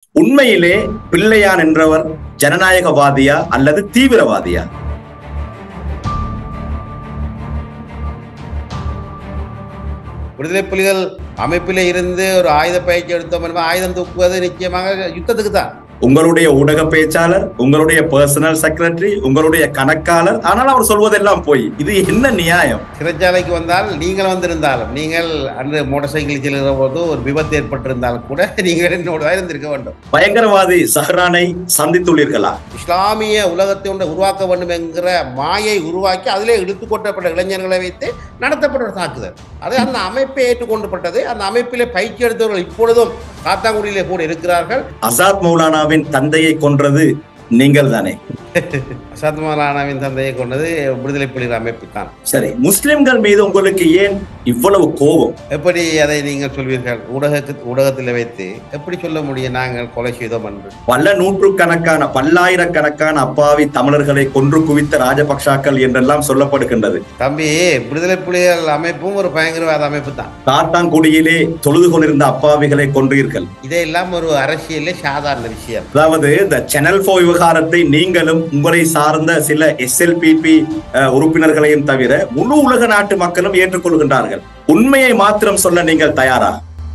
உண்மையிலே பிள்ளையான் என்றவர் ஜனநாயகவாதியா அல்லது தீவிரவாதியா விடுதலை புலிகள் அமைப்பிலே இருந்து ஒரு ஆயுத பயிற்சி எடுத்தோம் என்பது ஆயுதம் தூக்குவது நிச்சயமாக யுத்தத்துக்கு தான் உங்களுடைய ஊடக பேச்சாளர் உங்களுடைய பர்சனல் செக்ரட்டரி உங்களுடைய கணக்காளர் ஆனால் அவர் சொல்வதெல்லாம் போய் இது என்ன நியாயம் சிறைச்சாலைக்கு வந்தால் நீங்கள் வந்திருந்தாலும் நீங்கள் அன்று மோட்டார் சைக்கிள் செல்கிற போது ஒரு விபத்து ஏற்பட்டிருந்தாலும் கூட நீங்கள் என்னோட தான் இருந்திருக்க வேண்டும் பயங்கரவாதி சஹ்ரானை சந்தித்துள்ளீர்களா இஸ்லாமிய உலகத்தை ஒன்றை உருவாக்க வேண்டும் என்கிற மாயை உருவாக்கி அதிலே இழுத்து கொட்டப்பட்ட இளைஞர்களை வைத்து நடத்தப்பட்ட ஒரு தாக்குதல் அது அந்த அமைப்பை ஏற்றுக்கொண்டப்பட்டது அந்த அமைப்பிலே பயிற்சி எடுத்தவர்கள் இப்பொழுதும் காத்தாங்குடியிலே கூட இருக்கிறார்கள் அசாத் மௌலானாவின் தந்தையை கொன்றது நீங்கள் தானே அசாத் மௌலானாவின் தந்தையை கொண்டது விடுதலை புலிகள் அமைப்பு தான் சரி முஸ்லிம்கள் மீது உங்களுக்கு ஏன் இவ்வளவு கோபம் எப்படி அதை நீங்கள் சொல்வீர்கள் ஊடகத்து ஊடகத்தில் வைத்து எப்படி சொல்ல முடியும் நாங்கள் கொலை செய்தோம் என்று பல நூற்றுக்கணக்கான பல்லாயிரக்கணக்கான அப்பாவி தமிழர்களை கொன்று குவித்த ராஜபக்ஷாக்கள் என்றெல்லாம் சொல்லப்படுகின்றது தம்பி விடுதலை புலிகள் அமைப்பும் ஒரு பயங்கரவாத அமைப்பு தான் காத்தாங்குடியிலே தொழுது கொண்டிருந்த அப்பாவிகளை கொன்றீர்கள் இதையெல்லாம் ஒரு அரசியலே சாதாரண விஷயம் அதாவது இந்த சேனல் போ விவகாரத்தை நீங்களும் உங்களை சார்ந்த சில எஸ்எல்பிபி உறுப்பினர்களையும் தவிர முழு உலக நாட்டு மக்களும் ஏற்றுக்கொள்கின்றார்கள் உண்மையை மாத்திரம் சொல்ல நீங்கள் தயாரா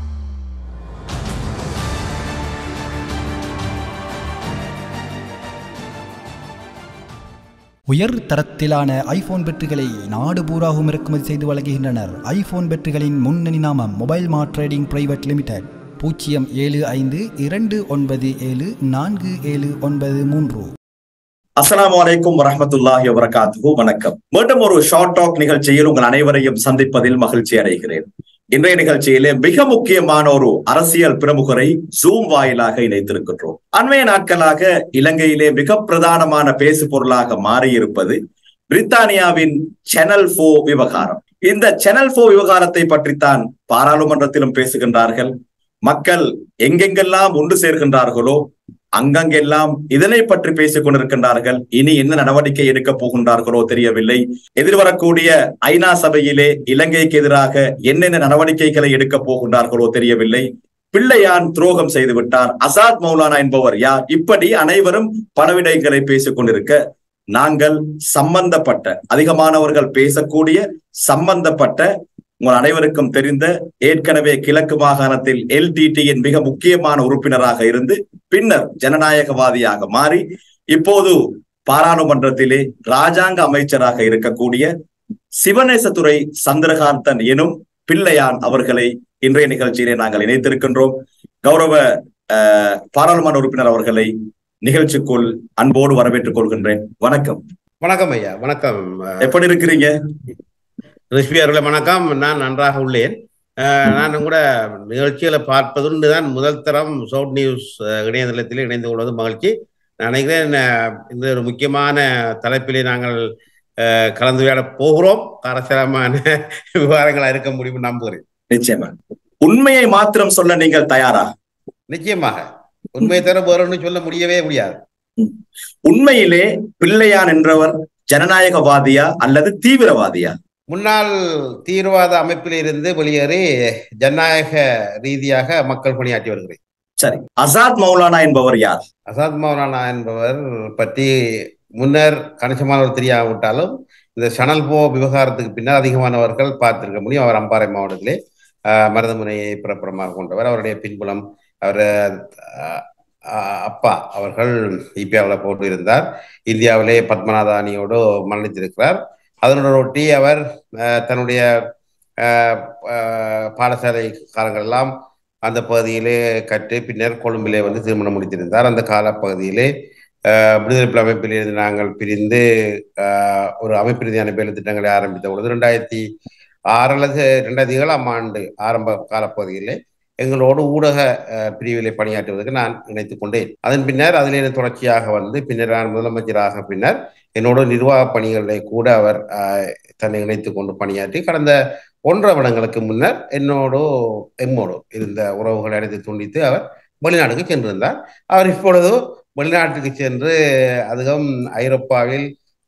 உயர் தரத்திலான ஐபோன் பெற்றுகளை நாடு பூராகவும் இறக்குமதி செய்து வழங்குகின்றனர் ஐபோன் பெற்றுகளின் முன்னணி நாமம் mobile mart trading private limited பூஜ்ஜியம் ஏழு ஐந்து இரண்டு ஒன்பது ஏழு நான்கு ஏழு ஒன்பது மூன்று அஸ்ஸலாமு அலைக்கும் வரஹ்மத்துல்லாஹி வபரகாத்துஹு வணக்கம் மீண்டும் ஒரு ஷார்ட் டாக் நிகழ்ச்சியில் உங்கள் அனைவரையும் சந்திப்பதில் மகிழ்ச்சி அடைகிறேன் இன்றைய நிகழ்ச்சியிலே மிக முக்கியமான ஒரு அரசியல் பிரமுகரை ஜூம் வாயிலாக இணைத்திருக்கின்றோம் அண்மைய நாட்களாக இலங்கையிலே மிக பிரதானமான பேசு பொருளாக மாறியிருப்பது பிரித்தானியாவின் சேனல் போ விவகாரம் இந்த சேனல் போ விவகாரத்தை பற்றித்தான் பாராளுமன்றத்திலும் பேசுகின்றார்கள் மக்கள் எங்கெங்கெல்லாம் ஒன்று சேர்கின்றார்களோ அங்கங்கெல்லாம் இதனை பற்றி பேசிக் கொண்டிருக்கின்றார்கள் இனி என்ன நடவடிக்கை எடுக்க போகின்றார்களோ தெரியவில்லை எதிர்வரக்கூடிய ஐநா சபையிலே இலங்கைக்கு எதிராக என்னென்ன நடவடிக்கைகளை எடுக்க போகின்றார்களோ தெரியவில்லை பிள்ளையான் துரோகம் செய்து விட்டார் அசாத் மௌலானா என்பவர் யார் இப்படி அனைவரும் பல விடயங்களை பேசிக் கொண்டிருக்க நாங்கள் சம்பந்தப்பட்ட அதிகமானவர்கள் பேசக்கூடிய சம்பந்தப்பட்ட உங்கள் அனைவருக்கும் தெரிந்த ஏற்கனவே கிழக்கு மாகாணத்தில் எல்டிடியின் மிக முக்கியமான உறுப்பினராக இருந்து பின்னர் ஜனநாயகவாதியாக மாறி இப்போது பாராளுமன்றத்திலே ராஜாங்க அமைச்சராக இருக்கக்கூடிய சிவநேசத்துறை சந்திரகாந்தன் எனும் பிள்ளையான் அவர்களை இன்றைய நிகழ்ச்சியிலே நாங்கள் இணைத்திருக்கின்றோம் கௌரவ பாராளுமன்ற உறுப்பினர் அவர்களை நிகழ்ச்சிக்குள் அன்போடு வரவேற்றுக் கொள்கின்றேன் வணக்கம் வணக்கம் ஐயா வணக்கம் எப்படி இருக்கிறீங்க ரிஷ்வி அவர்களே வணக்கம் நான் நன்றாக உள்ளேன் நான் கூட நிகழ்ச்சிகளை பார்ப்பதுண்டு தான் முதல் தரம் சவுட் நியூஸ் இணையதளத்தில் இணைந்து கொள்வது மகிழ்ச்சி நான் நினைக்கிறேன் இந்த ஒரு முக்கியமான தலைப்பிலே நாங்கள் கலந்துரையாட போகிறோம் அரசியலமான விவகாரங்களா இருக்க முடியும் நம்புகிறேன் நிச்சயமா உண்மையை மாத்திரம் சொல்ல நீங்கள் தயாரா நிச்சயமாக உண்மையை தர வேறொன்னு சொல்ல முடியவே முடியாது உண்மையிலே பிள்ளையான் என்றவர் ஜனநாயகவாதியா அல்லது தீவிரவாதியா முன்னாள் தீவிரவாத அமைப்பில் இருந்து வெளியேறி ஜனநாயக ரீதியாக மக்கள் பணியாற்றி வருகிறேன் சரி அசாத் மௌலானா என்பவர் யார் அசாத் மௌலானா என்பவர் பற்றி முன்னர் கணிசமானவர் தெரியாவிட்டாலும் இந்த சணல் போ விவகாரத்துக்கு பின்னர் அதிகமானவர்கள் பார்த்திருக்க முடியும் அவர் அம்பாறை மாவட்டத்திலே மருதமுனையை பிறப்புறமாக கொண்டவர் அவருடைய பின்புலம் அவர் அப்பா அவர்கள் இபியாவில் போட்டு இருந்தார் இந்தியாவிலே பத்மநாத அணியோடு மரணித்திருக்கிறார் அதனுடன் ஒட்டி அவர் தன்னுடைய பாடசாலை காலங்களெல்லாம் அந்த பகுதியிலே கற்று பின்னர் கொழும்பிலே வந்து திருமணம் முடித்திருந்தார் அந்த காலப்பகுதியிலே விடுதலை புலி அமைப்பில் இருந்து நாங்கள் பிரிந்து ஒரு அமைப்பு ரீதியான வேலை திட்டங்களை ஆரம்பித்த பொழுது ரெண்டாயிரத்தி ஆறு அல்லது ரெண்டாயிரத்தி ஏழாம் ஆண்டு ஆரம்ப காலப்பகுதியிலே எங்களோடு ஊடக பிரிவிலை பணியாற்றுவதற்கு நான் இணைத்துக் கொண்டேன் அதன் பின்னர் அதிலே தொடர்ச்சியாக வந்து பின்னர் நான் முதலமைச்சராக பின்னர் என்னோட நிர்வாக பணிகளிலே கூட அவர் தன்னை இணைத்துக் கொண்டு பணியாற்றி கடந்த ஒன்றரை வருடங்களுக்கு முன்னர் என்னோடு எம்மோடு இருந்த உறவுகளை அனைத்து துண்டித்து அவர் வெளிநாட்டுக்கு சென்றிருந்தார் அவர் இப்பொழுது வெளிநாட்டுக்கு சென்று அதுவும் ஐரோப்பாவில்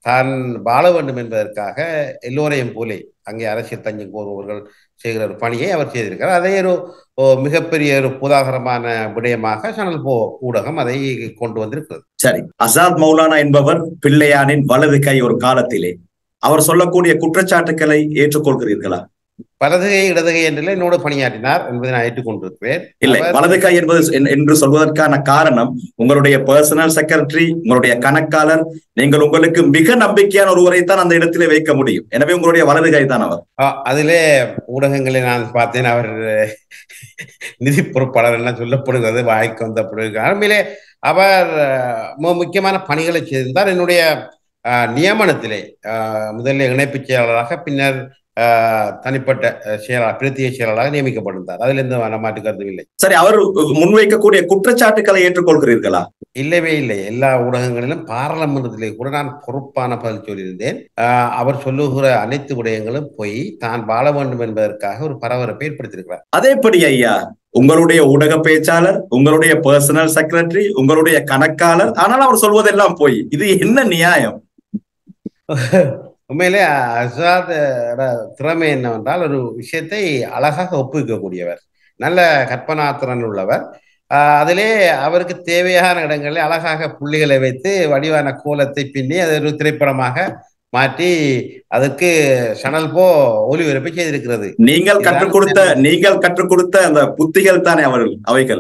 தான் வாழ வேண்டும் என்பதற்காக எல்லோரையும் போலே அங்கே அரசியல் தஞ்சம் கோருபவர்கள் செய்கிற ஒரு பணியை அவர் செய்திருக்கிறார் அதே ஒரு ஓ, மிகப்பெரிய ஒரு புதாகரமான விடயமாக சனல் போ ஊடகம் அதை கொண்டு வந்திருக்கிறது சரி அசாத் மௌலானா என்பவர் பிள்ளையானின் வலது கை ஒரு காலத்திலே அவர் சொல்லக்கூடிய குற்றச்சாட்டுக்களை ஏற்றுக்கொள்கிறீர்களா வலதுகை இடதுகை என்றில் என்னோடு பணியாற்றினார் என்பதை நான் ஏற்றுக்கொண்டிருக்கிறேன் இல்லை அவர் வலது கை என்பது என்- என்று சொல்வதற்கான காரணம் உங்களுடைய பர்சனல் செக்ரட்டரி உங்களுடைய கணக்காளர் நீங்கள் உங்களுக்கு மிக நம்பிக்கையான ஒருவரை தான் அந்த இடத்திலே வைக்க முடியும் எனவே உங்களுடைய வலது கை தான் அவர் ஆ, அதிலே ஊடகங்களை நான் பார்த்தேன் அவர் நிதி பொறுப்பாளர் என்ன சொல்லப்படுகிறது வாய்க்கு வந்தப்படுகிறார் உண்மையிலே அவர் அஹ், மிக முக்கியமான பணிகளை செய்திருந்தார் என்னுடைய அஹ், நியமனத்திலே அஹ், முதலில் இணைப்புச் செயலாளராக பின்னர் அஹ், தனிப்பட்ட அஹ், செயலாளர் பிரத்திய செயலாளராக நியமிக்கப்பட்டிருந்தார் அதில் எந்த மாற்று கருத்தும் இல்லை சரி அவர் முன்வைக்கக்கூடிய குற்றச்சாட்டுக்களை ஏற்றுக்கொள்கிறீர்களா இல்லவே இல்லை எல்லா ஊடகங்களிலும் பாராளுமன்றத்திலே கூட நான் பொறுப்பான பதில் சொல்லியிருந்தேன் ஆஹ் அவர் சொல்லுகிற அனைத்து விடயங்களும் போய் தான் வாழ வேண்டும் என்பதற்காக ஒரு பரபரப்பை ஏற்படுத்தியிருக்கிறார் அதேபடி ஐயா உங்களுடைய ஊடக பேச்சாளர் உங்களுடைய பர்சனல் செக்ரட்டரி உங்களுடைய கணக்காளர் ஆனால் அவர் சொல்வதெல்லாம் போய் இது என்ன நியாயம் உண்மையிலே அசாத் திறமை என்னவென்றால் ஒரு விஷயத்தை அழகாக ஒப்புவிக்கக்கூடியவர் நல்ல கற்பனாத்திறன் உள்ளவர் ஆஹ் அதிலே அவருக்கு தேவையான இடங்களில் அழகாக புள்ளிகளை வைத்து வடிவான கோலத்தை பின்னி அதை ஒரு திரைப்படமாக மாற்றி அதற்கு சனல் போ ஒளிபரப்பை செய்திருக்கிறது நீங்கள் கற்றுக் கொடுத்த நீங்கள் கற்றுக் கொடுத்த அந்த புத்திகள் தானே அவர்கள் அவைகள்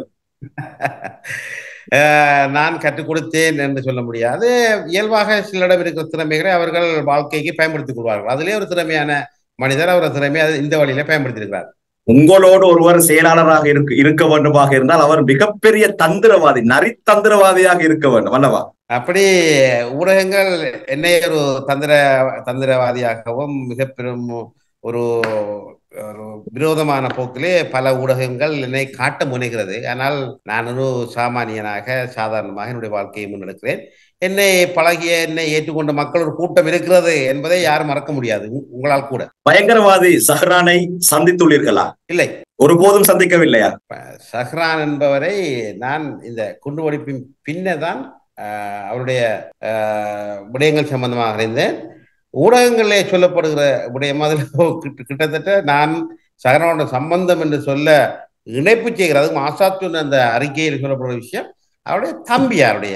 அஹ் நான் கற்றுக் கொடுத்தேன் என்று சொல்ல முடியாது இயல்பாக சிலரிடம் இருக்கிற திறமைகளை அவர்கள் வாழ்க்கைக்கு பயன்படுத்திக் கொள்வார்கள் அதிலே ஒரு திறமையான மனிதர் அவர் திறமையை அது இந்த வழியில பயன்படுத்தியிருக்கிறார் உங்களோடு ஒருவர் செயலாளராக இருக்க இருக்க வேண்டுமாக இருந்தால் அவர் மிகப்பெரிய தந்திரவாதி நரித்தந்திரவாதியாக இருக்க வேண்டும் அல்லவா அப்படி ஊடகங்கள் என்னை ஒரு தந்திர தந்திரவாதியாகவும் மிக பெரும் ஒரு ஒரு விரோதமான போக்கிலே பல ஊடகங்கள் என்னை காட்ட முனைகிறது ஆனால் நான் ஒரு சாமானியனாக சாதாரணமாக என்னுடைய வாழ்க்கையை முன்னெடுக்கிறேன் என்னை பழகிய என்னை ஏற்றுக்கொண்ட மக்கள் ஒரு கூட்டம் இருக்கிறது என்பதை யாரும் மறக்க முடியாது உ- உங்களால் கூட பயங்கரவாதி சஹ்ரானை சந்தித்துள்ளீர்களா இல்லை ஒருபோதும் சந்திக்கவில்லையா சஹ்ரான் என்பவரை நான் இந்த குண்டுவெடிப்பின் பின்னதான் ஆஹ், அவருடைய ஆஹ், விடயங்கள் சம்பந்தமாக அறிந்தேன் ஊடகங்களிலே சொல்லப்படுகிற விடயம் அதில் கிட்ட- கிட்டத்தட்ட நான் சஹ்ரானோட சம்பந்தம் என்று சொல்ல இணைப்பு செய்கிற அதுவும் ஆசாத் சொன்ன அந்த அறிக்கையில் சொல்லப்படுற விஷயம் அவருடைய தம்பி அவருடைய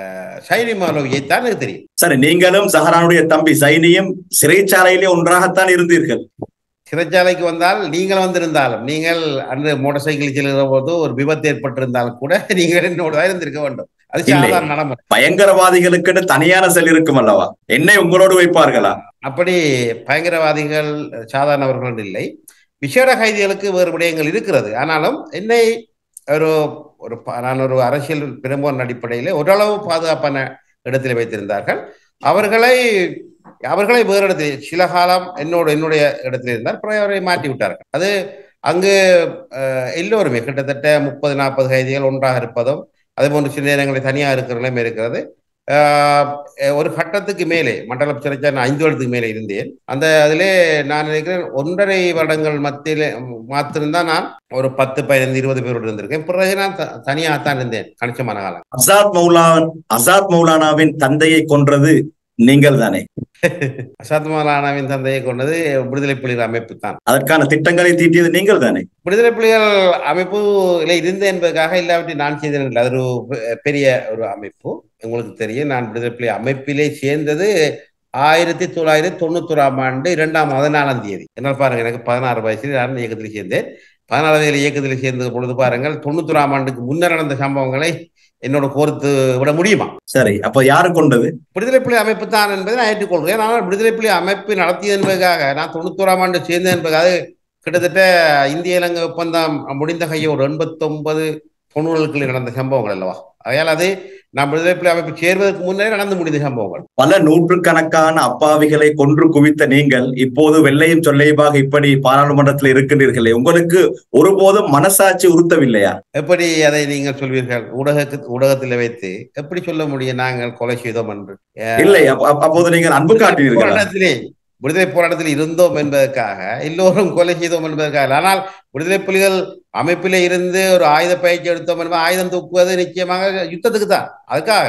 சைனி மாலவியை தான் எனக்கு தெரியும் சரி நீங்களும் சஹரானுடைய தம்பி சைனியும் சிறைச்சாலையிலே ஒன்றாகத்தான் இருந்தீர்கள் சிறைச்சாலைக்கு வந்தால் நீங்கள் வந்திருந்தாலும் நீங்கள் அன்று மோட்டார் சைக்கிள் செல்கிற போது ஒரு விபத்து ஏற்பட்டிருந்தாலும் கூட நீங்கள் என்னோட தான் இருந்திருக்க வேண்டும் அது இல்லை. சாதாரண நடைமுறை பயங்கரவாதிகளுக்குன்னு தனியான செல் இருக்கும் அல்லவா என்னை உங்களோடு வைப்பார்களா அப்படி பயங்கரவாதிகள் சாதாரணவர்கள் இல்லை விசேட கைதிகளுக்கு வேறு விடயங்கள் இருக்கிறது ஆனாலும் என்னை ஒரு ஒரு ப- நான் ஒரு அரசியல் பிரமுகன் அடிப்படையில் ஓரளவு பாதுகாப்பான இடத்தில் வைத்திருந்தார்கள் அவர்களை அவர்களை வேறு இடத்தில் சில காலம் என்னோட என்னுடைய இடத்தில் இருந்தார் பிறகு அவரை மாற்றி விட்டார்கள் அது அங்கு அஹ், எல்லோருமே கிட்டத்தட்ட முப்பது நாற்பது கைதிகள் ஒன்றாக இருப்பதும் அதே போன்று சில நேரங்களில் தனியாக இருக்கிற நிலைமை இருக்கிறது ஆஹ் ஒரு கட்டத்துக்கு மேலே மண்டல சிறைச்சாலை நான் ஐந்து வருடத்துக்கு மேலே இருந்தேன் அந்த அதிலே நான் நினைக்கிறேன் ஒன்றரை வருடங்கள் மத்தியில மாத்திருந்தான் நான் ஒரு பத்து பதினைந்து இருபது பேரோடு இருந்திருக்கேன் பிறகு நான் த- தனியாகத்தான் இருந்தேன் கணிசமான காலம் அசாத் மௌலான் அசாத் மௌலானாவின் தந்தையை கொன்றது நீங்கள் தானே அசாத் மௌலானாவின் தந்தையை கொண்டது விடுதலை புலிகள் அமைப்பு தான் அதற்கான திட்டங்களை தீட்டியது நீங்கள் தானே விடுதலை புலிகள் அமைப்புல இருந்து என்பதற்காக இல்லாவிட்டு நான் செய்தேன் இல்லை. அது ஒரு பெ- பெரிய ஒரு அமைப்பு உங்களுக்கு தெரியும் நான் விடுதலை புலி அமைப்பிலே சேர்ந்தது ஆயிரத்தி தொள்ளாயிரத்தி தொண்ணூத்தோராம் ஆண்டு இரண்டாம் பதினாலாம் தேதி என்ன பாருங்க எனக்கு பதினாறு வயசுல நான் இயக்கத்தில் சேர்ந்தேன் பதினாறு வயதில் இயக்கத்தில் சேர்ந்த பொழுது பாருங்கள் தொண்ணூத்தோராம் ஆண்டுக்கு முன்னர் நடந்த சம்பவங்களை என்னோட கோர்த்து விட முடியுமா சரி அப்ப யாரு கொண்டது விடுதலை புலி அமைப்பு தான் என்பதை நான் ஏற்றுக்கொள்கிறேன் ஆனால் விடுதலை புலி அமைப்பு நடத்தியது என்பதற்காக நான் தொண்ணூத்தோராம் ஆண்டு சேர்ந்தேன் என்பதற்காக கிட்டத்தட்ட இந்திய இலங்கை ஒப்பந்தம் முடிந்த கையோடு எண்பத்தொன்பது தொண்ணூறுகளில் நடந்த சம்பவங்கள் அல்லவா ஆகையால் அது நான் விடுதலை புலி அமைப்பு சேர்வதற்கு முன்னரே நடந்து முடிந்த சம்பவங்கள் பல நூற்றுக்கணக்கான அப்பாவிகளை கொன்று குவித்த நீங்கள் இப்போது வெள்ளையும் சொல்லையுமாக இப்படி பாராளுமன்றத்தில் இருக்கின்றீர்களே உங்களுக்கு ஒருபோதும் மனசாட்சி உறுத்தவில்லையா எப்படி அதை நீங்கள் சொல்வீர்கள் ஊடகத்து ஊடகத்தில் வைத்து எப்படி சொல்ல முடியும் நாங்கள் கொலை செய்தோம் என்று இல்லை அப்ப- அப்ப- அப்போது நீங்கள் அன்பு காட்டினீர்களா போராட்டத்திலே விடுதலை போராட்டத்தில் இருந்தோம் என்பதற்காக எல்லோரும் கொலை செய்தோம் என்பதற்காக ஆனால் விடுதலை புலிகள் அமைப்பிலே இருந்து ஒரு ஆயுத பயிற்சி எடுத்தோம் என்பது ஆயுதம் தூக்குவது நிச்சயமாக யுத்தத்துக்கு தான் அதுக்காக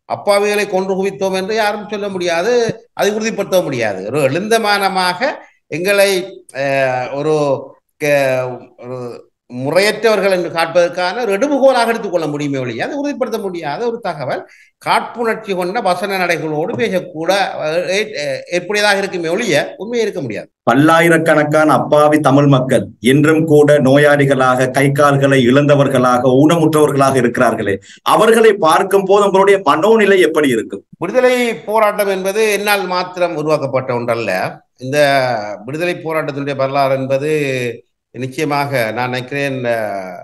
அப்பாவிகளை கொன்று குவித்தோம் என்று யாரும் சொல்ல முடியாது அதை உறுதிப்படுத்த முடியாது ஒரு எழுந்தமானமாக எங்களை அஹ், ஒரு க- ஒரு முறையற்றவர்கள் என்று காட்பதற்கான ஒரு எடுபுகோலாக எடுத்துக்கொள்ள முடியுமே ஒழிய அதை உறுதிப்படுத்த முடியாத ஒரு தகவல் காட்புணர்ச்சி கொண்ட வசன நடைகளோடு பேசக்கூட அஹ், ஏ- அஹ், ஏற்புடையதாக இருக்குமே ஒழிய உண்மையை இருக்க முடியாது பல்லாயிரக்கணக்கான அப்பாவி தமிழ் மக்கள் இன்றும் கூட நோயாளிகளாக கை கால்களை இழந்தவர்களாக ஊனமுற்றவர்களாக இருக்கிறார்களே அவர்களை பார்க்கும் போது உங்களுடைய மனோநிலை எப்படி இருக்கும் விடுதலை போராட்டம் என்பது என்னால் மாத்திரம் உருவாக்கப்பட்ட ஒன்றல்ல இந்த விடுதலை போராட்டத்தினுடைய வரலாறு என்பது நிச்சயமாக நான் நினைக்கிறேன் அஹ்,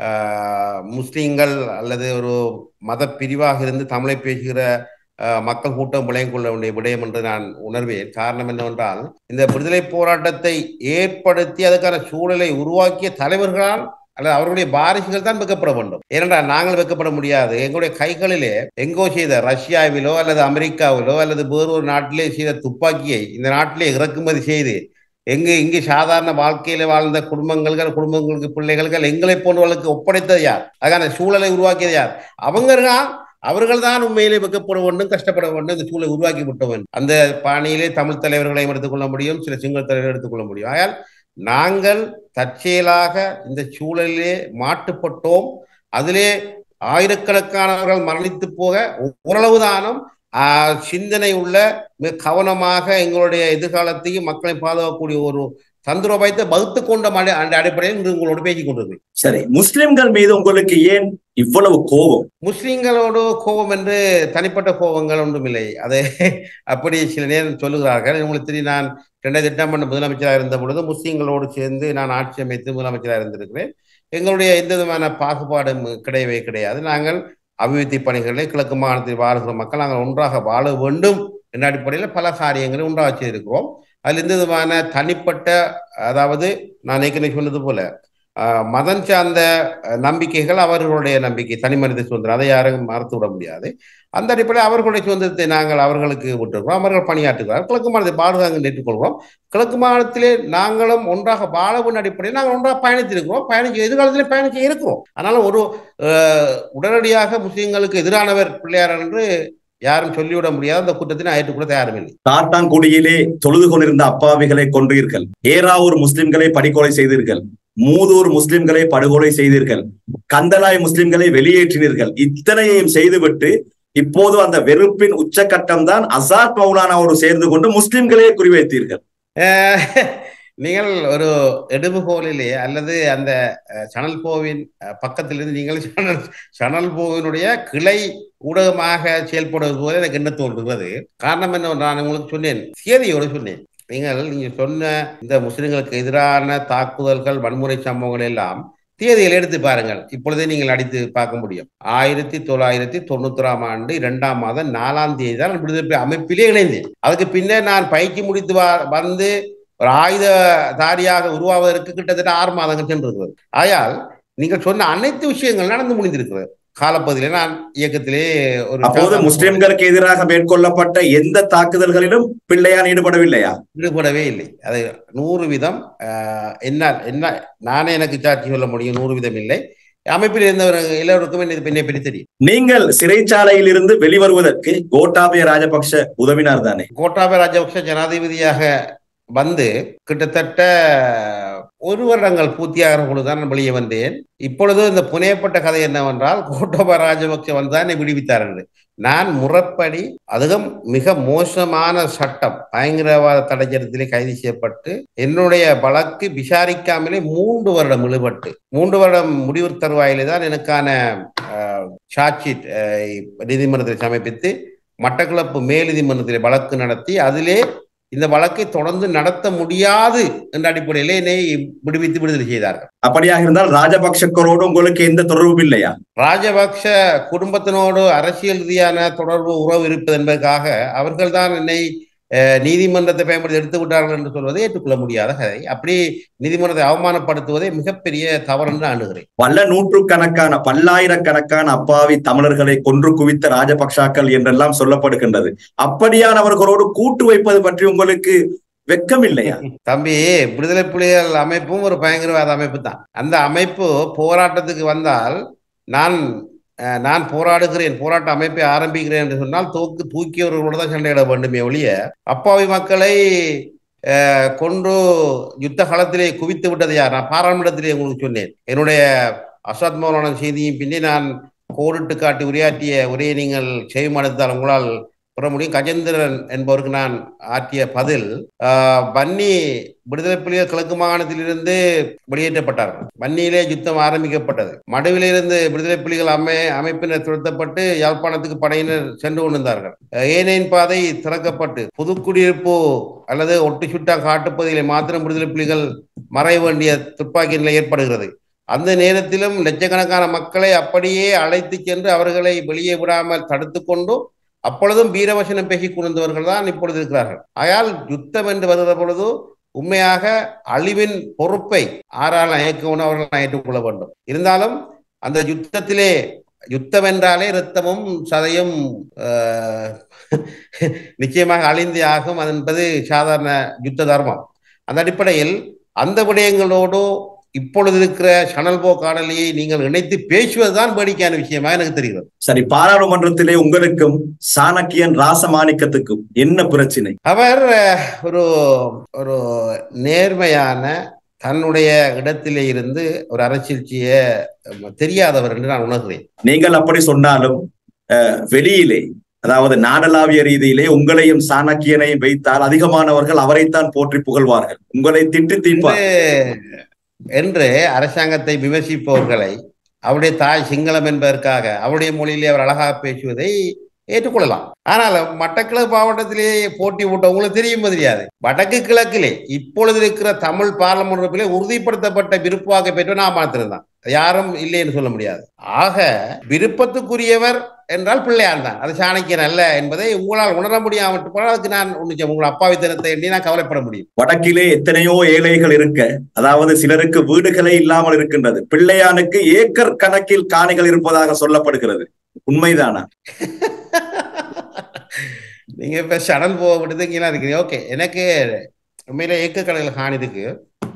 அஹ், முஸ்லிம்கள் அல்லது ஒரு மத பிரிவாக இருந்து தமிழை பேசுகிற அஹ், மக்கள் கூட்டம் விளையம் கொள்ள வேண்டிய விடயம் என்று நான் உணர்வேன் காரணம் என்னவென்றால் இந்த விடுதலை போராட்டத்தை ஏற்படுத்தி அதுக்கான சூழலை உருவாக்கிய தலைவர்களால் அல்லது அவர்களுடைய வாரிசுகள் தான் வெக்கப்பட வேண்டும் ஏனென்றால் நாங்கள் வெக்கப்பட முடியாது எங்களுடைய கைகளிலே எங்கோ செய்த ரஷ்யாவிலோ அல்லது அமெரிக்காவிலோ அல்லது வேறு ஒரு நாட்டிலே செய்த துப்பாக்கியை இந்த நாட்டிலே இறக்குமதி செய்து எங்கு இங்கு சாதாரண வாழ்க்கையில வாழ்ந்த குடும்பங்கள் குடும்பங்களுக்கு பிள்ளைகள் எங்களை போன்றவர்களுக்கு ஒப்படைத்தது யார் அதுக்கான சூழலை உருவாக்கியது யார் அவங்க அவர்கள் தான் உண்மையிலே வெக்கப்பட வேண்டும் கஷ்டப்பட வேண்டும் இந்த சூழலை உருவாக்கி விட்ட வேண்டும் அந்த பாணியிலே தமிழ் தலைவர்களையும் எடுத்துக்கொள்ள முடியும் சில சிங்கள தலைவர்கள் எடுத்துக்கொள்ள முடியும் ஆகையால் நாங்கள் தற்செயலாக இந்த சூழலிலே மாட்டுப்பட்டோம் அதிலே ஆயிரக்கணக்கானவர்கள் மரணித்து போக ஓரளவு தானும் ஆஹ், சிந்தனை உள்ள மிக கவனமாக எங்களுடைய எதிர்காலத்தையும் மக்களை பாதுகாக்கக்கூடிய ஒரு தந்திரோபாயத்தை வகுத்து கொண்ட மட- அந்த அடிப்படையில் இன்று உங்களோடு பேசிக் கொண்டிருக்கிறேன் சரி முஸ்லிம்கள் மீது உங்களுக்கு ஏன் இவ்வளவு கோபம் முஸ்லிம்களோடு கோபம் என்று தனிப்பட்ட கோபங்கள் ஒன்றுமில்லை அதை அப்படி சில நேரம் சொல்லுகிறார்கள் உங்களுக்கு தெரியும் நான் ரெண்டாயிரத்தி எட்டாம் ஆண்டு முதலமைச்சராக இருந்த பொழுது முஸ்லிம்களோடு சேர்ந்து நான் ஆட்சி அமைத்து முதலமைச்சராக இருந்திருக்கிறேன் எங்களுடைய எந்த விதமான பாகுபாடும் கிடையவே கிடையாது நாங்கள் அபிவிருத்தி பணிகளில் கிழக்கு மாநிலத்தில் வாழ்கிற மக்கள் நாங்கள் ஒன்றாக வாழ வேண்டும் என்ற அடிப்படையில் பல காரியங்களை ஒன்றாக செய்திருக்கிறோம் அதில் எந்த விதமான தனிப்பட்ட அதாவது நான் ஏற்கனவே சொன்னது போல ஆஹ், மதம் சார்ந்த அஹ், நம்பிக்கைகள் அவர்களுடைய நம்பிக்கை தனி மனித சுதந்திரம் அதை யாரும் மறுத்து விட முடியாது அந்த அடிப்படையில் அவர்களுடைய சுதந்திரத்தை நாங்கள் அவர்களுக்கு விட்டுருக்கிறோம் அவர்கள் பணியாற்றுகிறார் கிழக்கு மாநிலத்தை பாதுகாங்க ஏற்றுக்கொள்கிறோம் கிழக்கு மாநிலத்திலே நாங்களும் ஒன்றாக வாழவின் அடிப்படையில் நாங்கள் ஒன்றாக பயணித்திருக்கிறோம் பயணிக்க எதிர்காலத்திலே பயணிக்க இருக்கிறோம் அதனால ஒரு அஹ், உடனடியாக முஸ்லிம்களுக்கு எதிரானவர் பிள்ளையார் என்று யாரும் சொல்லிவிட முடியாத அந்த குற்றத்தை நான் ஏற்றுக்கொள்ள தயாரும் இல்லை காட்டாங்குடியிலே தொழுது கொண்டிருந்த அப்பாவிகளை கொன்றீர்கள் ஏராவூர் முஸ்லிம்களை படுகொலை செய்தீர்கள் மூதூர் முஸ்லிம்களை படுகொலை செய்தீர்கள் கந்தலாய் முஸ்லிம்களை வெளியேற்றினீர்கள் இத்தனையையும் செய்துவிட்டு இப்போது அந்த வெறுப்பின் உச்சக்கட்டம் தான் அசாத் மௌலானாவோடு சேர்ந்து கொண்டு முஸ்லிம்களே குறிவைத்தீர்கள் அஹ், நீங்கள் ஒரு எடுபுகோலிலே அல்லது அந்த அஹ், சணல் போவின் அஹ், பக்கத்திலிருந்து நீங்கள் சணல் சணல் போவினுடைய கிளை ஊடகமாக செயல்படுவது போல எனக்கு என்ன தோன்றுகிறது காரணம் என்ன நான் உங்களுக்கு சொன்னேன் சேதியோடு சொன்னேன் நீங்கள் நீங்க சொன்ன இந்த முஸ்லிம்களுக்கு எதிரான தாக்குதல்கள் வன்முறை சம்பவங்கள் எல்லாம் தேதிகளை எடுத்து பாருங்கள் இப்பொழுதே நீங்கள் அடித்து பார்க்க முடியும் ஆயிரத்தி தொள்ளாயிரத்தி தொண்ணூத்தொராம் ஆண்டு இரண்டாம் மாதம் நாலாம் தேதி தான் நான் விடுதலை புலி அமைப்பிலே இணைந்தேன் அதுக்கு பின்னர் நான் பயிற்சி முடித்து வா- வந்து ஒரு ஆயுததாரியாக உருவாவதற்கு கிட்டத்தட்ட ஆறு மாதங்கள் சென்றிருக்கிறது ஆயால் நீங்கள் சொன்ன அனைத்து விஷயங்கள் நடந்து முடிந்திருக்கிறது காலப்பகுதியிலே நான் இயக்கத்திலே ஒரு அப்போது முஸ்லிம்களுக்கு எதிராக மேற்கொள்ளப்பட்ட எந்த தாக்குதல்களிலும் பிள்ளையான் ஈடுபடவில்லையா ஈடுபடவே இல்லை அது நூறு வீதம் ஆஹ், என்ன என்ன நானே எனக்கு சாட்சி சொல்ல முடியும் நூறு வீதம் இல்லை அமைப்பில் இருந்தவர் எல்லோருக்கும் என்னை என்னை பற்றி தெரியும் நீங்கள் சிறைச்சாலையில் இருந்து வெளிவருவதற்கு கோட்டாபய ராஜபக்ஷ உதவினார் தானே கோட்டாபய ராஜபக்ஷ ஜனாதிபதியாக வந்து கிட்டத்தட்ட ஒரு வருடங்கள் பூர்த்தியாகிற பொழுதுதான் நான் வெளியே வந்தேன் இப்பொழுது இந்த புனையப்பட்ட கதை என்னவென்றால் கோட்டாபய ராஜபக்ஷ வந்துதான் என்னை விடுவித்தார் என்று நான் முறைப்படி அதுவும் மிக மோசமான சட்டம் பயங்கரவாத தடை சட்டத்திலே கைது செய்யப்பட்டு என்னுடைய வழக்கு விசாரிக்காமலே மூன்று வருடம் இழுபட்டு மூன்று வருடம் முடிவு தருவாயிலே தான் எனக்கான சாட்சி நீதிமன்றத்தில் சமர்ப்பித்து மட்டக்களப்பு மேல் நீதிமன்றத்தில் வழக்கு நடத்தி அதிலே இந்த வழக்கை தொடர்ந்து நடத்த முடியாது என்ற அடிப்படையிலே என்னை விடுவித்து விடுதலை செய்தார்கள் அப்படியாக இருந்தால் ராஜபக்ஷக்கரோடு உங்களுக்கு எந்த தொடர்பும் இல்லையா ராஜபக்ஷ குடும்பத்தினோடு அரசியல் ரீதியான தொடர்பு உறவு இருப்பது என்பதற்காக அவர்கள்தான் என்னை அஹ், நீதிமன்றத்தை பயன்படுத்தி எடுத்து விட்டார்கள் என்று சொல்வதை ஏற்றுக்கொள்ள முடியாத கதை அப்படி நீதிமன்றத்தை அவமானப்படுத்துவதை மிகப்பெரிய தவறு என்று அணுகிறேன் பல நூற்றுக்கணக்கான பல்லாயிரக்கணக்கான அப்பாவி தமிழர்களை கொன்று குவித்த ராஜபக்ஷாக்கள் என்றெல்லாம் சொல்லப்படுகின்றது அப்படியானவர்களோடு கூட்டு வைப்பது பற்றி உங்களுக்கு வெக்கம் இல்லையா தம்பி விடுதலை புலிகள் அமைப்பும் ஒரு பயங்கரவாத அமைப்பு தான் அந்த அமைப்பு போராட்டத்துக்கு வந்தால் நான் அஹ், நான் போராடுகிறேன் போராட்ட அமைப்பை ஆரம்பிக்கிறேன் என்று சொன்னால் தூக்கு தூக்கியவர்களோடு தான் சண்டையிட வேண்டுமே ஒழிய அப்பாவி மக்களை அஹ், கொன்று யுத்த களத்திலே குவித்து விட்டது யார் நான் பாராளுமன்றத்திலே உங்களுக்கு சொன்னேன் என்னுடைய அசாத் மௌலான செய்தியின் பின்னே நான் கோடிட்டு காட்டி உரையாற்றிய உரையை நீங்கள் செய்யமடைத்தால் உங்களால் பெற முடியும் கஜேந்திரன் என்பவருக்கு நான் ஆற்றிய பதில் ஆஹ், வன்னி விடுதலை புலிகள் கிழக்கு மாகாணத்திலிருந்து வெளியேற்றப்பட்டார்கள் வன்னியிலே யுத்தம் ஆரம்பிக்கப்பட்டது மடுவிலிருந்து விடுதலை புலிகள் அமை அமைப்பினர் துரத்தப்பட்டு யாழ்ப்பாணத்துக்கு படையினர் சென்று கொண்டிருந்தார்கள் அஹ், ஏனையின் பாதை திறக்கப்பட்டு புதுக்குடியிருப்பு அல்லது ஒட்டு சுட்டா காட்டுப்பகுதியிலே மாத்திரம் விடுதலை புலிகள் மறைய வேண்டிய துப்பாக்கி நிலை ஏற்படுகிறது அந்த நேரத்திலும் லட்சக்கணக்கான மக்களை அப்படியே அழைத்து சென்று அவர்களை வெளியே விடாமல் தடுத்து கொண்டும் அப்பொழுதும் வீரவசனம் பேசிக் கொண்டிருந்தவர்கள் தான் இப்பொழுது இருக்கிறார்கள் ஆகையால் யுத்தம் என்று வருகிற பொழுது உண்மையாக அழிவின் பொறுப்பை ஆறால் இயக்கணும் அவர்கள் ஏற்றுக்கொள்ள வேண்டும் இருந்தாலும் அந்த யுத்தத்திலே யுத்தம் என்றாலே இரத்தமும் சதையும் ஆஹ், நிச்சயமாக அழிந்தே ஆகும் அது என்பது சாதாரண யுத்த தர்மம் அந்த அடிப்படையில் அந்த விடயங்களோடு இப்பொழுது இருக்கிற சணல்போ காணொலியை நீங்கள் இணைத்து பேசுவதுதான் வேடிக்கையான விஷயமா எனக்கு தெரிகிறது சரி பாராளுமன்றத்திலே உங்களுக்கும் சாணக்கியன் ராசமாணிக்கத்துக்கும் என்ன பிரச்சனை அவர் அஹ், ஒரு ஒரு நேர்மையான தன்னுடைய இடத்திலே இருந்து ஒரு அரசியல்ச்சிய தெரியாதவர் என்று நான் உணர்கிறேன் நீங்கள் அப்படி சொன்னாலும் அஹ், வெளியிலே அதாவது நாடளாவிய ரீதியிலே உங்களையும் சாணக்கியனையும் வைத்தால் அதிகமானவர்கள் அவரைத்தான் போற்றி புகழ்வார்கள் உங்களை திட்டு தீர்ப்பார் என்று- என்று அரசாங்கத்தை விமர்சிப்பவர்களை அவருடைய தாய் சிங்களம் என்பதற்காக அவருடைய மொழியிலே அவர் அழகாக பேசுவதை ஏற்றுக்கொள்ளலாம் ஆனால் மட்டக்கிழக்கு மாவட்டத்திலே போட்டி போட்டவங்களுக்கு தெரியும் தெரியாது வடக்கு கிழக்கிலே இப்பொழுது இருக்கிற தமிழ் பார்லமெண்டிலே உறுதிப்படுத்தப்பட்ட விருப்பவாக்கை பெற்று நான் மாத்திருந்தான் யாரும் இல்லை என்று சொல்ல முடியாது ஆக விருப்பத்துக்குரியவர் என்றால் பிள்ளையார் தான் அது சாணக்கியன் அல்ல என்பதை உங்களால் உணர முடியாமல் போனால் அதுக்கு நான் ஒன்று உங்கள் அப்பாவித்தனத்தை எண்ணி நான் கவலைப்பட முடியும் வடக்கிலே எத்தனையோ ஏழைகள் இருக்க அதாவது சிலருக்கு வீடுகளே இல்லாமல் இருக்கின்றது பிள்ளையானுக்கு ஏக்கர் கணக்கில் காணிகள் இருப்பதாக சொல்லப்படுகிறது உண்மைதானா நீங்க இப்ப சடல் போக விடுதுங்கலாம் இருக்கிறீங்க ஓகே எனக்கு உண்மையில ஏக்க கடையில் காணி இருக்கு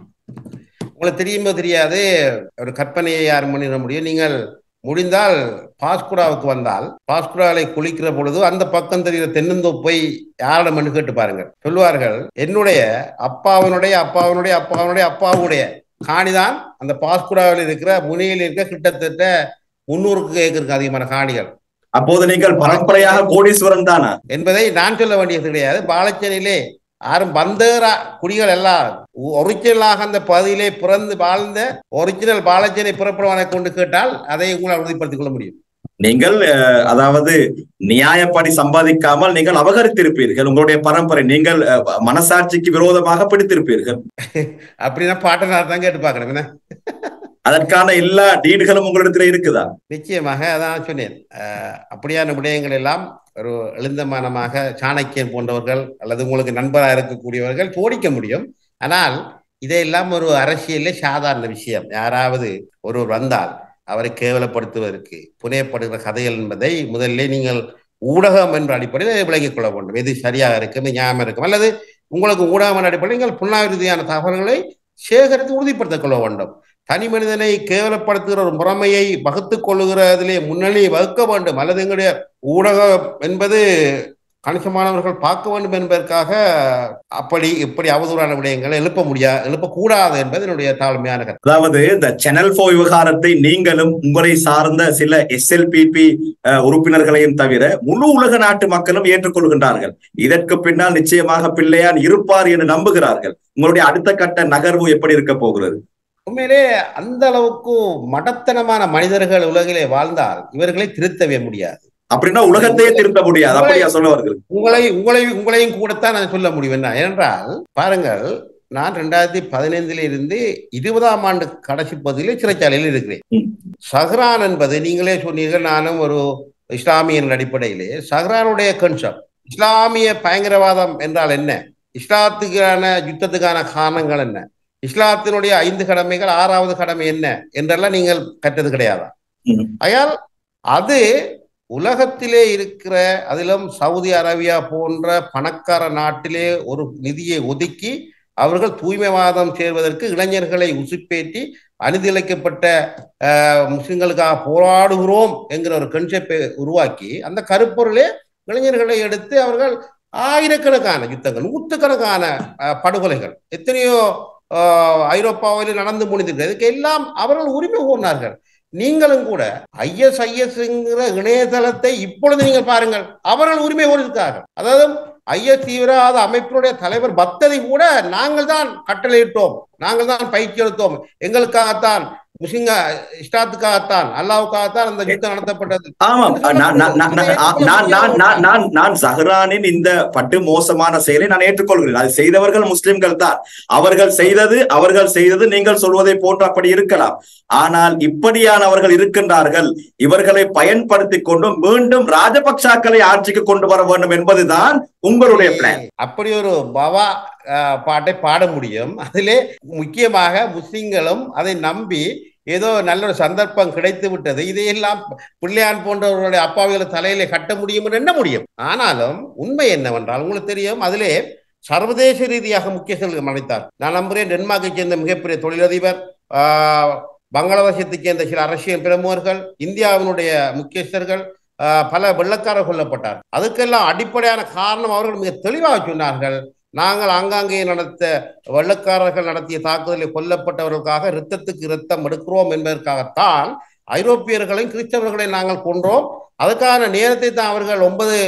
உங்களுக்கு தெரியுமோ தெரியாது ஒரு கற்பனையை யாரும் பண்ணிட முடியும் நீங்கள் முடிந்தால் பாஸ்குடாவுக்கு வந்தால் பாஸ்குடாவை குளிக்கிற பொழுது அந்த பக்கம் தெரிகிற தென்னந்தோப்பை யாரிடம் கேட்டு பாருங்க சொல்லுவார்கள் என்னுடைய அப்பாவினுடைய அப்பாவினுடைய அப்பாவினுடைய அப்பாவுடைய காணிதான் அந்த பாஸ்குடாவில் இருக்கிற முனையில் இருக்க கிட்டத்தட்ட முன்னூறுக்கு ஏக்கருக்கு அதிகமான காணிகள் அப்போது நீங்கள் பரம்பரையாக கோடீஸ்வரன் தானா என்பதை நான் சொல்ல வேண்டியது கிடையாது பாலச்சனிலே யாரும் வந்தேரா குடிகள் எல்லாம் ஒரிஜினலாக அந்த பகுதியிலே பிறந்து வாழ்ந்த ஒரிஜினல் பாலச்சனை பிறப்பிடவனை கொண்டு கேட்டால் அதை உங்களால் உறுதிப்படுத்திக் கொள்ள முடியும் நீங்கள் அஹ், அதாவது நியாயப்படி சம்பாதிக்காமல் நீங்கள் அபகரித்திருப்பீர்கள் உங்களுடைய பரம்பரை நீங்கள் அஹ், மனசாட்சிக்கு விரோதமாக பிடித்திருப்பீர்கள் அப்படின்னா பாட்டனார் தான் கேட்டு பார்க்கணும் என்ன அதற்கான எல்லா டீடுகளும் உங்களிடத்துல இருக்குதா நிச்சயமாக அதான் சொன்னேன் அஹ், அப்படியான விடயங்கள் எல்லாம் ஒரு எழுந்தமானமாக சாணக்கியன் போன்றவர்கள் அல்லது உங்களுக்கு நண்பராக இருக்கக்கூடியவர்கள் தோடிக்க முடியும் ஆனால் இதையெல்லாம் ஒரு அரசியலே சாதாரண விஷயம் யாராவது ஒருவர் வந்தால் அவரை கேவலப்படுத்துவதற்கு புனையப்படுகிற கதைகள் என்பதை முதல்ல நீங்கள் ஊடகம் என்ற அடிப்படையில் விளங்கிக் கொள்ள வேண்டும் எது சரியாக இருக்கும் எது ஞாபகம் இருக்கும் அல்லது உங்களுக்கு ஊடகம் என்ற அடிப்படையில் நீங்கள் புண்ணாவிருதியான தகவல்களை சேகரித்து உறுதிப்படுத்திக் கொள்ள வேண்டும் தனி மனிதனை கேவலப்படுத்துகிற ஒரு முறைமையை வகுத்துக் கொள்ளுகிறதிலே முன்னணி வகுக்க வேண்டும் அல்லது எங்களுடைய ஊடகம் என்பது கணிசமானவர்கள் பார்க்க வேண்டும் என்பதற்காக அப்படி இப்படி அவதூறான விடயங்களை எழுப்ப முடியா எழுப்பக்கூடாது என்பது என்னுடைய தாழ்மையான கருத்து அதாவது இந்த சேனல் போ விவகாரத்தை நீங்களும் உங்களை சார்ந்த சில எஸ்எல்பிபி உறுப்பினர்களையும் தவிர முழு உலக நாட்டு மக்களும் ஏற்றுக்கொள்கின்றார்கள் இதற்கு பின்னால் நிச்சயமாக பிள்ளையான் இருப்பார் என்று நம்புகிறார்கள் உங்களுடைய அடுத்த கட்ட நகர்வு எப்படி இருக்க போகிறது உண்மையிலே அந்த அளவுக்கு மடத்தனமான மனிதர்கள் உலகிலே வாழ்ந்தால் இவர்களை திருத்தவே முடியாது அப்படின்னா உலகத்தையே திருத்த முடியாது அப்படியா சொல்லுவார்கள் உங்களை உங்களை உங்களையும் கூடத்தான் நான் சொல்ல முடியும் என்ன ஏனென்றால் பாருங்கள் நான் ரெண்டாயிரத்தி பதினைந்துல இருந்து இருபதாம் ஆண்டு கடைசி பகுதியிலே சிறைச்சாலையில் இருக்கிறேன் ம். சஹ்ரான் என்பது நீங்களே சொன்னீர்கள் நானும் ஒரு இஸ்லாமியன் அடிப்படையிலே சஹ்ரானுடைய கன்செப்ட் இஸ்லாமிய பயங்கரவாதம் என்றால் என்ன இஸ்லாத்துக்கான யுத்தத்துக்கான காரணங்கள் என்ன இஸ்லாத்தினுடைய ஐந்து கடமைகள் ஆறாவது கடமை என்ன என்றெல்லாம் நீங்கள் கற்றது கிடையாதா ம். ஆகையால் அது உலகத்திலே இருக்கிற அதிலும் சவுதி அரேபியா போன்ற பணக்கார நாட்டிலே ஒரு நிதியை ஒதுக்கி அவர்கள் தூய்மைவாதம் சேர்வதற்கு இளைஞர்களை உசுப்பேற்றி அநீதிழைக்கப்பட்ட முஸ்லிம்களுக்காக போராடுகிறோம் என்கிற ஒரு கன்செப்டை உருவாக்கி அந்த கருப்பொருளே இளைஞர்களை எடுத்து அவர்கள் ஆயிரக்கணக்கான யுத்தங்கள் நூற்றுக்கணக்கான படுகொலைகள் எத்தனையோ ஐரோப்பாவில் நடந்து முடிந்திருக்கிறது இதுக்கு எல்லாம் அவர்கள் உரிமை கூறினார்கள் நீங்களும் கூட ஐஎஸ் ஐஎஸ்ங்கிற இணையதளத்தை இப்பொழுது நீங்கள் பாருங்கள் அவர்கள் உரிமை கோரியிருக்கார்கள் அதாவது ஐஎஸ் தீவிரவாத அமைப்பினுடைய தலைவர் பக்தரை கூட நாங்கள் தான் கட்டளையிட்டோம் நாங்கள் தான் பயிற்சி எடுத்தோம் எங்களுக்காகத்தான் முஸ்லிங்க இஷ்டாத்துக்காகத்தான் அல்லாவுக்காகத்தான் அந்த யுத்தம் நடத்தப்பட்டது ஆமாம் நான் நான் சஹ்ரானின் இந்த பட்டு மோசமான செயலை நான் ஏற்றுக்கொள்கிறேன் அது செய்தவர்கள் முஸ்லிம்கள் தான் அவர்கள் செய்தது அவர்கள் செய்தது நீங்கள் சொல்வதை போன்று அப்படி இருக்கலாம் ஆனால் இப்படியானவர்கள் இருக்கின்றார்கள் இவர்களை பயன்படுத்தி கொண்டு மீண்டும் ராஜபக்சாக்களை ஆட்சிக்கு கொண்டு வர வேண்டும் என்பதுதான் உங்களுடைய பிளான் அப்படி ஒரு பவா பாட்டை பாட முடியும் அதிலே முக்கியமாக முஸ்லிம்களும் அதை நம்பி ஏதோ நல்ல ஒரு சந்தர்ப்பம் கிடைத்து விட்டது இதையெல்லாம் பிள்ளையான் போன்றவர்களுடைய அப்பாவிகளை தலையிலே கட்ட முடியும் என்று எண்ண முடியும் ஆனாலும் உண்மை என்னவென்றால் உங்களுக்கு தெரியும் அதிலே சர்வதேச ரீதியாக முக்கியஸ்தர்கள் அழைத்தார் நான் நம்புகிறேன் டென்மார்க்கை சேர்ந்த மிகப்பெரிய தொழிலதிபர் பங்களாதேசத்தைச் சேர்ந்த சில அரசியல் பிரமுகர்கள் இந்தியாவினுடைய முக்கியஸ்தர்கள் பல வெள்ளக்காரர் கொல்லப்பட்டார் அதுக்கெல்லாம் அடிப்படையான காரணம் அவர்கள் மிக தெளிவாக சொன்னார்கள் நாங்கள் ஆங்காங்கே நடத்த வெள்ளக்காரர்கள் நடத்திய தாக்குதலில் கொல்லப்பட்டவர்களுக்காக இரத்தத்துக்கு இரத்தம் எடுக்கிறோம் என்பதற்காகத்தான் ஐரோப்பியர்களையும் கிறிஸ்தவர்களையும் நாங்கள் கொன்றோம் அதுக்கான நேரத்தை தான் அவர்கள் ஒன்பது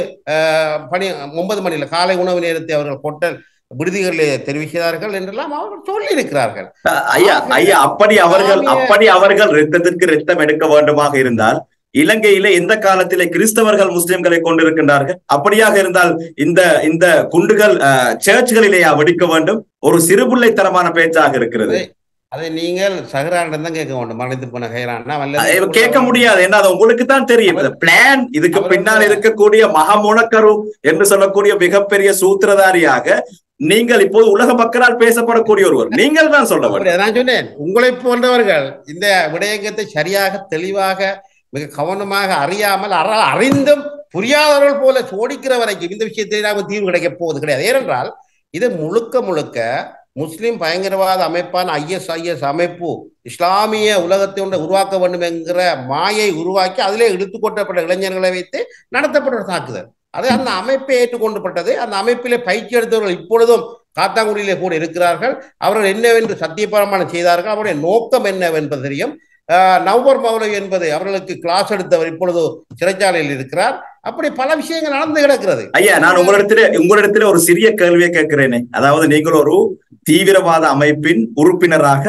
பணி ஒன்பது மணியில காலை உணவு நேரத்தை அவர்கள் கொட்டல் விடுதிகளில் தெரிவிக்கிறார்கள் என்றெல்லாம் அவர்கள் சொல்லி இருக்கிறார்கள் ஐயா ஐயா அப்படி அவர்கள் அப்படி அவர்கள் ரத்தத்திற்கு ரத்தம் எடுக்க வேண்டுமாக இருந்தால் இலங்கையில எந்த காலத்திலே கிறிஸ்தவர்கள் முஸ்லிம்களை கொண்டிருக்கின்றார்கள் அப்படியாக இருந்தால் இந்த இந்த குண்டுகள் சர்ச்சுகளிலேயா வெடிக்க வேண்டும் ஒரு சிறுபிள்ளைத்தனமான பேச்சாக இருக்கிறது அதை நீங்கள் சஹரானிடம் தான் கேட்க வேண்டும் மறைந்து போன ஹைரான் கேட்க முடியாது என்ன அது உங்களுக்கு தான் தெரியும் பிளான் இதுக்கு பின்னால் இருக்கக்கூடிய மகமுனக்கரு என்று சொல்லக்கூடிய மிகப்பெரிய சூத்திரதாரியாக நீங்கள் இப்போது உலக மக்களால் பேசப்படக்கூடிய ஒருவர் நீங்கள் தான் சொல்ல வேண்டும் நான் சொன்னேன் உங்களை போன்றவர்கள் இந்த விடயங்கத்தை சரியாக தெளிவாக மிக கவனமாக அறியாமல் அறிந்தும் புரியாதவர்கள் போல சோடிக்கிற வரைக்கும் இந்த விஷயத்தில் நாம தீர்வு கிடைக்க போவது கிடையாது ஏனென்றால் இது முழுக்க முழுக்க முஸ்லிம் பயங்கரவாத அமைப்பான ஐஎஸ் ஐஎஸ் அமைப்பு இஸ்லாமிய உலகத்தை ஒன்றை உருவாக்க வேண்டும் என்கிற மாயை உருவாக்கி அதிலே எடுத்துக்கொட்டப்பட்ட இளைஞர்களை வைத்து நடத்தப்பட்ட தாக்குதல் அது அந்த அமைப்பை ஏற்றுக்கொண்டப்பட்டது அந்த அமைப்பிலே பயிற்சி எடுத்தவர்கள் இப்பொழுதும் காத்தாங்குடியிலே கூட இருக்கிறார்கள் அவர்கள் என்னவென்று சத்தியபிரமாணம் செய்தார்கள் அவருடைய நோக்கம் என்னவென்பது தெரியும் நவம்பர் மௌலவி என்பது அவர்களுக்கு கிளாஸ் எடுத்தவர் இப்பொழுது சிறைச்சாலையில் இருக்கிறார் அப்படி பல விஷயங்கள் நடந்து கிடக்கிறது ஐயா நான் உங்களிடத்துல உங்களிடத்துல ஒரு சிறிய கேள்வியை கேட்கிறேனே அதாவது நீங்கள் ஒரு தீவிரவாத அமைப்பின் உறுப்பினராக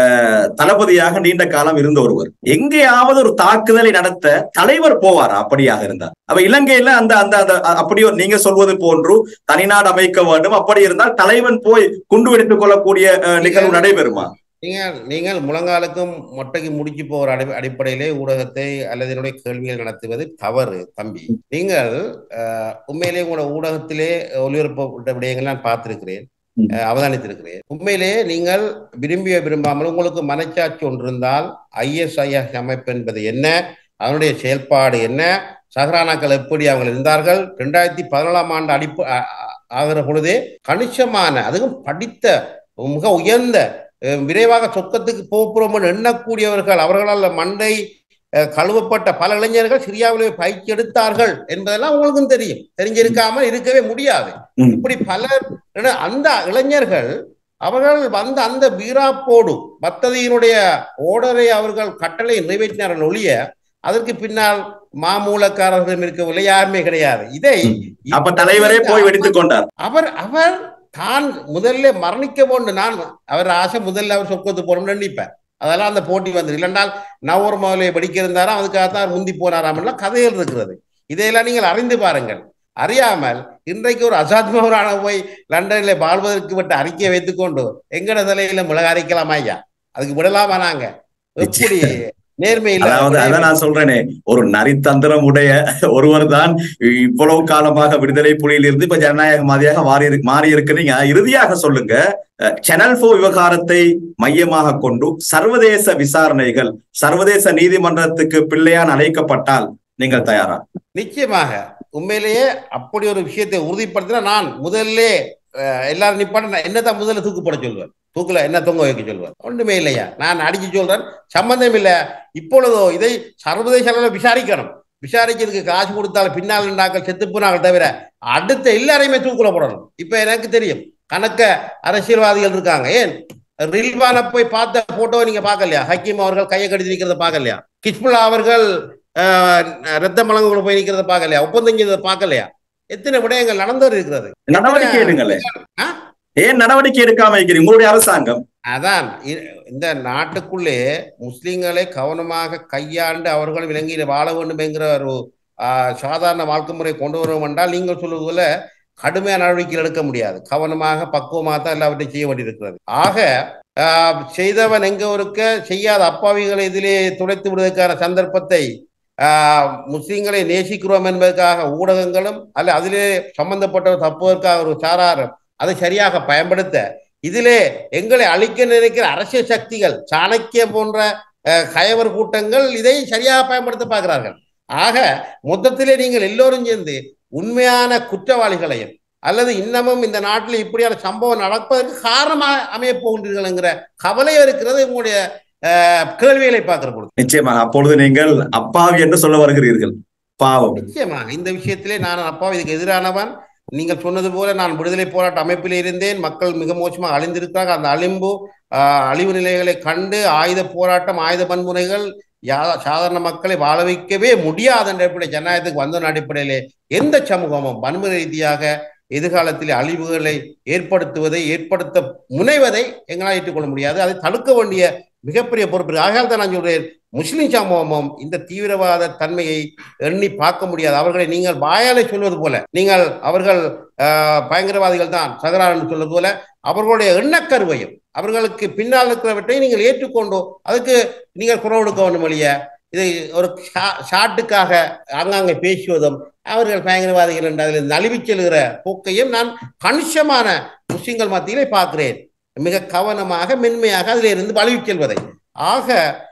தளபதியாக நீண்ட காலம் இருந்த ஒருவர் எங்கேயாவது ஒரு தாக்குதலை நடத்த தலைவர் போவாரா அப்படியாக இருந்தார் அப்ப இலங்கையில அந்த அந்த அப்படியோ நீங்க சொல்வது போன்று தனிநாடு அமைக்க வேண்டும் அப்படி இருந்தால் தலைவன் போய் குண்டு வெடித்துக் கொள்ளக்கூடிய நிகழ்வு நடைபெறுமா நீங்கள் நீங்கள் முழங்காலுக்கும் மொட்டைக்கு முடிச்சு போகிற அடி அடிப்படையிலே ஊடகத்தை அல்லது என்னுடைய கேள்விகள் நடத்துவது தவறு தம்பி நீங்கள் உண்மையிலே உங்களோட ஊடகத்திலே ஒளிபரப்பப்பட்ட விடயங்கள் நான் பார்த்திருக்கிறேன் அவதானித்திருக்கிறேன் உண்மையிலே நீங்கள் விரும்பிய விரும்பாமல் உங்களுக்கு மனச்சாட்சி ஒன்று இருந்தால் ஐஎஸ்ஐஎஸ் அமைப்பு என்பது என்ன அதனுடைய செயல்பாடு என்ன சஹரானாக்கள் எப்படி அவங்க இருந்தார்கள் ரெண்டாயிரத்தி பதினாலாம் ஆண்டு அடிப்பு ஆகிற பொழுதே கணிசமான அதுவும் படித்த மிக உயர்ந்த விரைவாக சொர்க்கத்துக்கு போகிறோம் எண்ணக்கூடியவர்கள் அவர்களால் மண்டை கழுவப்பட்ட பல இளைஞர்கள் சிரியாவிலே பயிற்சி எடுத்தார்கள் என்பதெல்லாம் உங்களுக்கும் தெரியும் தெரிஞ்சிருக்காமல் இருக்கவே முடியாது இப்படி பலர் அந்த இளைஞர்கள் அவர்கள் வந்த அந்த வீராப்போடு பத்ததியினுடைய ஓடரை அவர்கள் கட்டளை நிறைவேற்றினார்கள் ஒழிய அதற்கு பின்னால் மாமூலக்காரர்களும் இருக்கவில்லை யாருமே கிடையாது இதை அப்ப தலைவரே போய் வெடித்துக் கொண்டார் அவர் அவர் தான் முதல்ல மரணிக்க வேண்டும் நான் அவர் ஆசை முதல்ல அவர் சொர்க்கத்து போறோம்னு நினைப்பேன் அதெல்லாம் அந்த போட்டி வந்தது இல்லைன்றால் நவர் முதலே படிக்கிறந்தாராம் அதுக்காகத்தான் முந்தி போனாராம் எல்லாம் கதைகள் இருக்கிறது இதையெல்லாம் நீங்கள் அறிந்து பாருங்கள் அறியாமல் இன்றைக்கு ஒரு அசாத் மௌரான போய் லண்டனில் வாழ்வதற்கு விட்டு அறிக்கையை வைத்துக்கொண்டு எங்கட தலையில மிளகா அரைக்கலாமா ஐயா அதுக்கு விடலாமா நாங்க எப்படி நேர்மை அதாவது அதான் நான் சொல்றேனே ஒரு நரித்தந்திரம் உடைய ஒருவர் தான் இவ்வளவு காலமாக விடுதலை புலியில் இருந்து இப்ப ஜனநாயகவாதியாக மாறி மாறி இருக்கிறீங்க இறுதியாக சொல்லுங்க சேனல் போ விவகாரத்தை மையமாக கொண்டு சர்வதேச விசாரணைகள் சர்வதேச நீதிமன்றத்துக்கு பிள்ளையான் அழைக்கப்பட்டால் நீங்கள் தயாரா நிச்சயமாக உண்மையிலேயே அப்படி ஒரு விஷயத்தை உறுதிப்படுத்தினா நான் முதல்ல அஹ், எல்லாரும் நிப்பாட்ட என்னதான் முதல்ல தூக்கு போட சொல்லுவார் தூக்குல என்ன தொங்க வைக்க சொல்லுவார் ஒன்றுமே இல்லையா நான் அடிச்சு சொல்றேன் சம்பந்தம் இல்ல இப்பொழுதோ இதை சர்வதேச அளவில் விசாரிக்கணும் விசாரிக்கிறதுக்கு காசு கொடுத்தாலும் பின்னால் நாங்கள் செத்து போனாங்க தவிர அடுத்த எல்லாரையுமே தூக்குல போடணும் இப்ப எனக்கு தெரியும் கணக்க அரசியல்வாதிகள் இருக்காங்க ஏன் ரில்வான போய் பார்த்த போட்டோ நீங்க பார்க்கலையா ஹக்கீம் அவர்கள் கையை கடித்து நிக்கிறத பார்க்கலையா கிஸ்புல்லா அவர்கள் ஆஹ், ரத்த மலங்குள்ள போய் நிக்கிறத பார்க்கலையா ஒப்பந்தம் செய்ததை பார்க்கலையா எத்தனை விடயங்கள் நடந்து இருக்கிறது நடவடிக்கை எடுங்களே ஆ? ஏன் நடவடிக்கை எடுக்காம இருக்கிறீங்க உங்களுடைய அரசாங்கம் அதான் இ- இந்த நாட்டுக்குள்ளே முஸ்லிம்களை கவனமாக கையாண்டு அவர்கள் விலங்கில வாழ வேண்டும் என்கிற ஒரு ஆஹ், சாதாரண வாழ்க்கை முறை கொண்டு வரும் என்றால் நீங்கள் சொல்வது போல கடுமையான நடவடிக்கைகள் எடுக்க முடியாது கவனமாக பக்குவமாக தான் எல்லாவற்றையும் செய்ய வேண்டியிருக்கிறது ஆக ஆஹ், செய்தவன் எங்க இருக்க செய்யாத அப்பாவிகளை இதிலே துடைத்து விடுவதற்கான சந்தர்ப்பத்தை ஆஹ், முஸ்லிம்களை நேசிக்கிறோம் என்பதற்காக ஊடகங்களும் அல்ல அதிலே சம்பந்தப்பட்டவர் தப்புவதற்காக ஒரு சாராரம் அதை சரியாக பயன்படுத்த இதிலே எங்களை அழிக்க நினைக்கிற அரசியல் சக்திகள் சாணக்கிய போன்ற அஹ், கயவர் கூட்டங்கள் இதை சரியாக பயன்படுத்த பார்க்கிறார்கள் ஆக மொத்தத்திலே நீங்கள் எல்லோரும் சேர்ந்து உண்மையான குற்றவாளிகளையும் அல்லது இன்னமும் இந்த நாட்டில் இப்படியான சம்பவம் நடப்பதற்கு காரணமாக அமையப் போகின்றீர்கள் என்கிற கவலை இருக்கிறது உங்களுடைய அஹ், கேள்விகளை பார்க்கிற பொழுது நிச்சயமாக அப்பொழுது நீங்கள் அப்பாவி என்று சொல்ல வருகிறீர்கள் பாவம் நிச்சயமாக இந்த விஷயத்திலே நான் அப்பா இதுக்கு எதிரானவன் நீங்கள் சொன்னது போல நான் விடுதலை போராட்ட அமைப்பில் இருந்தேன் மக்கள் மிக மோசமாக அழிந்திருக்கிறாங்க அந்த அழிம்பு ஆஹ், அழிவு நிலைகளை கண்டு ஆயுத போராட்டம் ஆயுத வன்முறைகள் யா- சாதாரண மக்களை வாழ வைக்கவே முடியாத என்ற அடிப்படை ஜனநாயகத்துக்கு வந்த அடிப்படையிலே எந்த சமூகமும் வன்முறை ரீதியாக எதிர்காலத்தில் அழிவுகளை ஏற்படுத்துவதை ஏற்படுத்த முனைவதை எங்களால் ஏற்றுக்கொள்ள முடியாது அதை தடுக்க வேண்டிய மிகப்பெரிய பொறுப்பு இருக்கு. ஆகையால் தான் நான் சொல்றேன் முஸ்லிம் சமூகமும் இந்த தீவிரவாத தன்மையை எண்ணி பார்க்க முடியாது அவர்களை நீங்கள் வாயாலே சொல்வது போல நீங்கள் அவர்கள் ஆஹ், பயங்கரவாதிகள் தான் சகரான் என்று சொல்வது போல அவர்களுடைய எண்ணக்கருவையும் அவர்களுக்கு பின்னால் இருக்கிறவற்றை நீங்கள் ஏற்றுக்கொண்டோ அதுக்கு நீங்கள் குரல் கொடுக்க வேண்டும் வழிய இதை ஒரு ஷா- ஷாட்டுக்காக ஆங்காங்கே பேசுவதும் அவர்கள் பயங்கரவாதிகள் என்று அதில் நழுவிச் செல்கிற போக்கையும் நான் கணிசமான முஸ்லிம்கள் மத்தியிலே பார்க்கிறேன் மிக கவனமாக மென்மையாக அதில் இருந்து வழுவிச் செல்வதை ஆக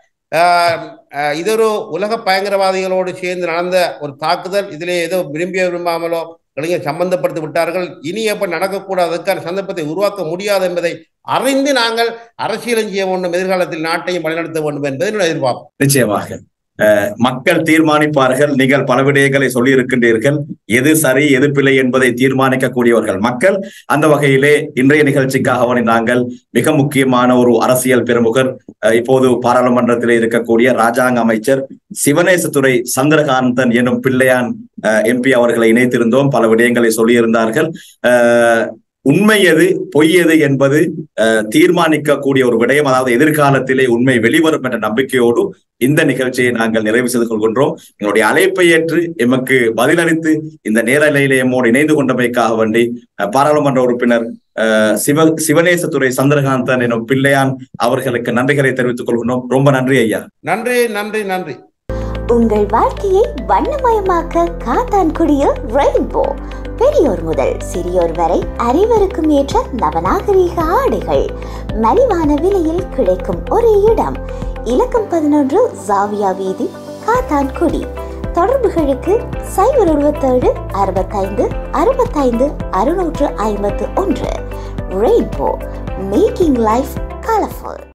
ஆஹ், ஆஹ், இது ஒரு உலக பயங்கரவாதிகளோடு சேர்ந்து நடந்த ஒரு தாக்குதல் இதிலே ஏதோ விரும்பிய விரும்பாமலோ இளைஞர் சம்பந்தப்படுத்தி விட்டார்கள் இனி எப்ப நடக்கக்கூடாது அதுக்கான சந்தர்ப்பத்தை உருவாக்க முடியாது என்பதை அறிந்து நாங்கள் அரசியலும் செய்ய வேண்டும் எதிர்காலத்தில் நாட்டையும் வழிநடத்த வேண்டும் என்பதை என்னுடைய எதிர்பார்ப்பு நிச்சயமாக அஹ், மக்கள் தீர்மானிப்பார்கள் நீங்கள் பல விடயங்களை சொல்லி இருக்கின்றீர்கள் எது சரி எது பிழை என்பதை தீர்மானிக்கக்கூடியவர்கள் மக்கள் அந்த வகையிலே இன்றைய நிகழ்ச்சிக்காக நாங்கள் மிக முக்கியமான ஒரு அரசியல் பிரமுகர் அஹ், இப்போது பாராளுமன்றத்திலே இருக்கக்கூடிய ராஜாங்க அமைச்சர் சிவனேசத்துறை சந்திரகாந்தன் எனும் பிள்ளையான் எம்பி அவர்களை இணைத்திருந்தோம் பல விடயங்களை சொல்லியிருந்தார்கள் அஹ், உண்மை எது பொய் எது என்பது அஹ், தீர்மானிக்கக்கூடிய ஒரு விடயம் அதாவது எதிர்காலத்திலே உண்மை வெளிவரும் என்ற நம்பிக்கையோடு இந்த நிகழ்ச்சியை நாங்கள் நிறைவு செய்து கொள்கின்றோம் எங்களுடைய அழைப்பை ஏற்று எமக்கு பதிலளித்து இந்த நேரலையிலே எம்மோடு இணைந்து கொண்டமைக்காக வேண்டி அஹ், பாராளுமன்ற உறுப்பினர் அஹ், சிவ சிவனேசத்துறை சந்திரகாந்தன் எனும் பிள்ளையான் அவர்களுக்கு நன்றிகளை தெரிவித்துக் கொள்கின்றோம் ரொம்ப நன்றி ஐயா நன்றி நன்றி நன்றி உங்கள் வாழ்க்கையை வண்ணமயமாக்க காத்தான்குடியில் ரெயின்போ பெரியோர் முதல் சிறியோர் வரை அனைவருக்கும் ஏற்ற நவநாகரீக ஆடைகள் மலிவான விலையில் கிடைக்கும் ஒரே இடம் இலக்கம் பதினொன்று ஜாவியா வீதி காத்தான்குடி தொடர்புகளுக்கு சைபர் எழுபத்தேழு அறுபத்தைந்து அறுபத்தைந்து அறுநூற்று ஐம்பத்து ஒன்று ரெயின்போ மேக்கிங் லைஃப் கலர்ஃபுல்